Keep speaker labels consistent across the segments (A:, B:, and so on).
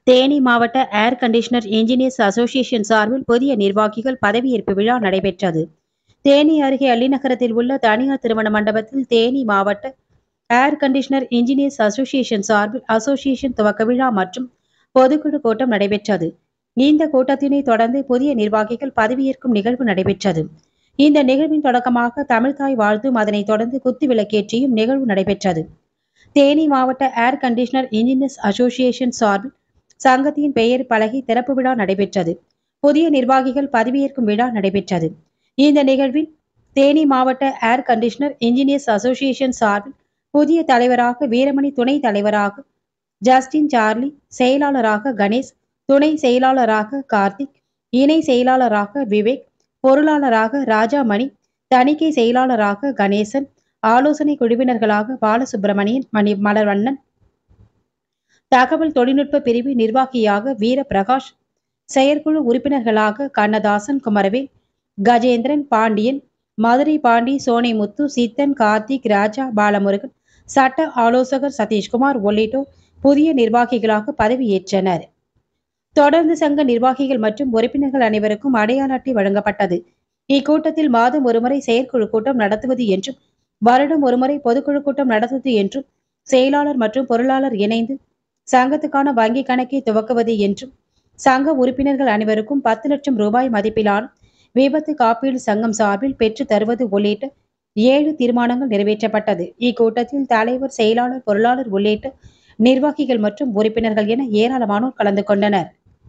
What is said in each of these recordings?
A: தேனி மாவட்ட air conditioner engineers association சார்பில் புதிய நிர்வாகிகள் பதவியேற்பு விழா நடைபெற்றது தேனி அருகே அள்ளிநகரத்தில் உள்ள தனியார் திருமண மண்டபத்தில் தேனி மாவட்ட ஏர் கண்டிஷனர் இன்ஜினியர்ஸ் அசோசியேஷன் சார்பில் அசோசியேஷன் துவக்க விழா மற்றும் பொதுக்குழு கூட்டம் நடைபெற்றது இந்த கூட்டத்தினை தொடர்ந்து புதிய நிர்வாகிகள் பதவியேற்கும் நிகழ்வு நடைபெற்றது இந்த நிகழ்வின் தொடக்கமாக தமிழ்தாய் வாழ்த்தும் அதனைத் தொடர்ந்து குத்து விளக்கேற்றியும் நிகழ்வு நடைபெற்றது தேனி மாவட்ட ஏர் கண்டிஷனர் இன்ஜினியர்ஸ் அசோசியேஷன் சார்பில் சங்கத்தின் பெயர் பலகை திறப்பு விழா நடைபெற்றது புதிய நிர்வாகிகள் பதவியேற்கும் விழா நடைபெற்றது இந்த நிகழ்வில் தேனி மாவட்ட ஏர் கண்டிஷனர் இன்ஜினியர்ஸ் அசோசியேஷன் சார்பில் புதிய தலைவராக வீரமணி துணை தலைவராக ஜஸ்டின் சார்லி செயலாளராக கணேஷ் துணை செயலாளராக கார்த்திக் இணை செயலாளராக விவேக் பொருளாளராக ராஜாமணி தணிக்கை செயலாளராக கணேசன் ஆலோசனை குழுவினர்களாக பாலசுப்பிரமணியன் மணி மலர்வண்ணன் தகவல் தொழில்நுட்ப பிரிவு நிர்வாகியாக வீரபிரகாஷ் செயற்குழு உறுப்பினர்களாக கண்ணதாசன் குமரவேல் கஜேந்திரன் பாண்டியன் மதுரை பாண்டி சோனைமுத்து சித்தன் கார்த்திக் ராஜா பாலமுருகன் சட்ட ஆலோசகர் சதீஷ்குமார் உள்ளிட்டோர் புதிய நிர்வாகிகளாக பதவியேற்றனர் தொடர்ந்து சங்க நிர்வாகிகள் மற்றும் உறுப்பினர்கள் அனைவருக்கும் அடையாள அட்டை வழங்கப்பட்டது இக்கூட்டத்தில் மாதம் ஒருமுறை செயற்குழு கூட்டம் நடத்துவது என்றும் வருடம் ஒருமுறை பொதுக்குழு கூட்டம் நடத்துவது என்றும் செயலாளர் மற்றும் பொருளாளர் இணைந்து சங்கத்துக்கான வங்கி கணக்கை துவக்குவது என்றும் சங்க உறுப்பினர்கள் அனைவருக்கும் பத்து லட்சம் ரூபாய் மதிப்பிலான விபத்து காப்பீடு சங்கம் சார்பில் பெற்று தருவது உள்ளிட்ட ஏழு தீர்மானங்கள் நிறைவேற்றப்பட்டது இக்கூட்டத்தில் தலைவர் செயலாளர் பொருளாளர் உள்ளிட்ட நிர்வாகிகள் மற்றும் உறுப்பினர்கள் என ஏராளமானோர் கலந்து கொண்டனர்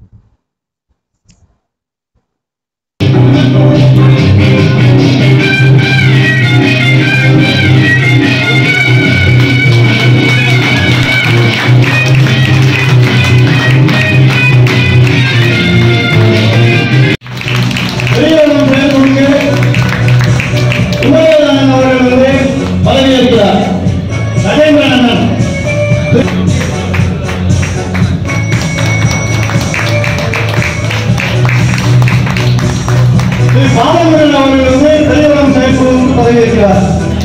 B: பெரியவர்கள் பெயர் கொடுத்து குமரேசன் அவர்கள் வந்து பதவியேற்கிறார் நரேந்திரன் அண்ணன் திரு பாலமுருகன் அவர்கள் வந்து பெரியவரம் செயற்குழு பதவியேற்கிறார்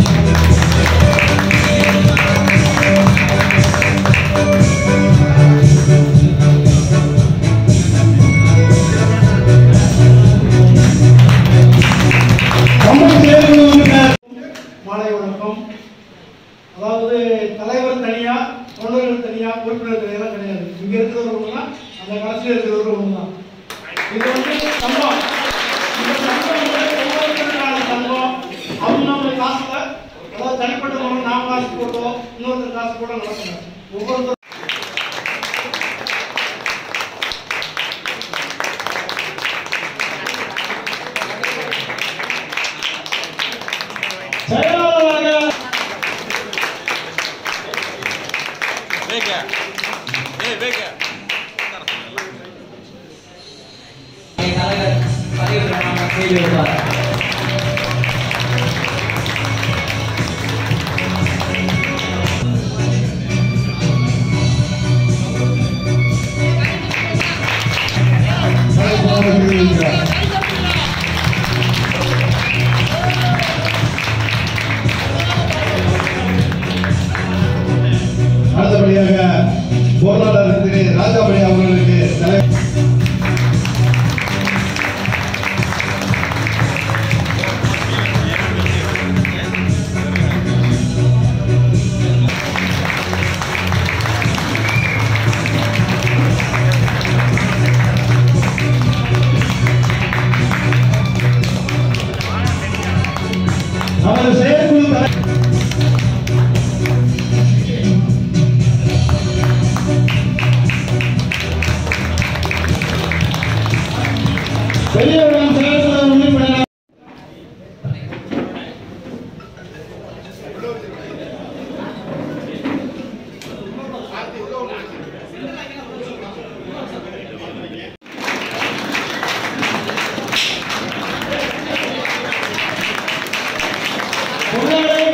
B: கம்பம் செயற்குழு உறுப்பினர்
C: மாலை வணக்கம் அதாவது தலைவர் தனியா தொண்டர்கள் தனியா உறுப்பினர் தனியா கிடையாது இங்க இருக்கிறவங்க தான் அந்த கடைசியில் இருக்கிறவங்க தான் இது வந்து சம்பம் இந்த சங்கம் வந்து ஒவ்வொருத்தருக்கான சங்கம் அவங்க நம்ம காசுல அதாவது தனிப்பட்ட முறையில் நாம் காசு போட்டோ இன்னொருத்தர் காசு போட்டோ நடக்கணும் ஒவ்வொருத்தர்
B: செயலாளராக
D: Venga. Eh, venga.
E: தலைவர் பதவி பிரமாணம் செய்து வருவார்
B: அடுத்தபடியாக பொருளாளர் திரு ராஜாபடி அவர்களுக்கு தலை நமது செயற்குழு தலை பெரியவர்கள் செயற்குழு உறுப்பினர் பொருளாளர்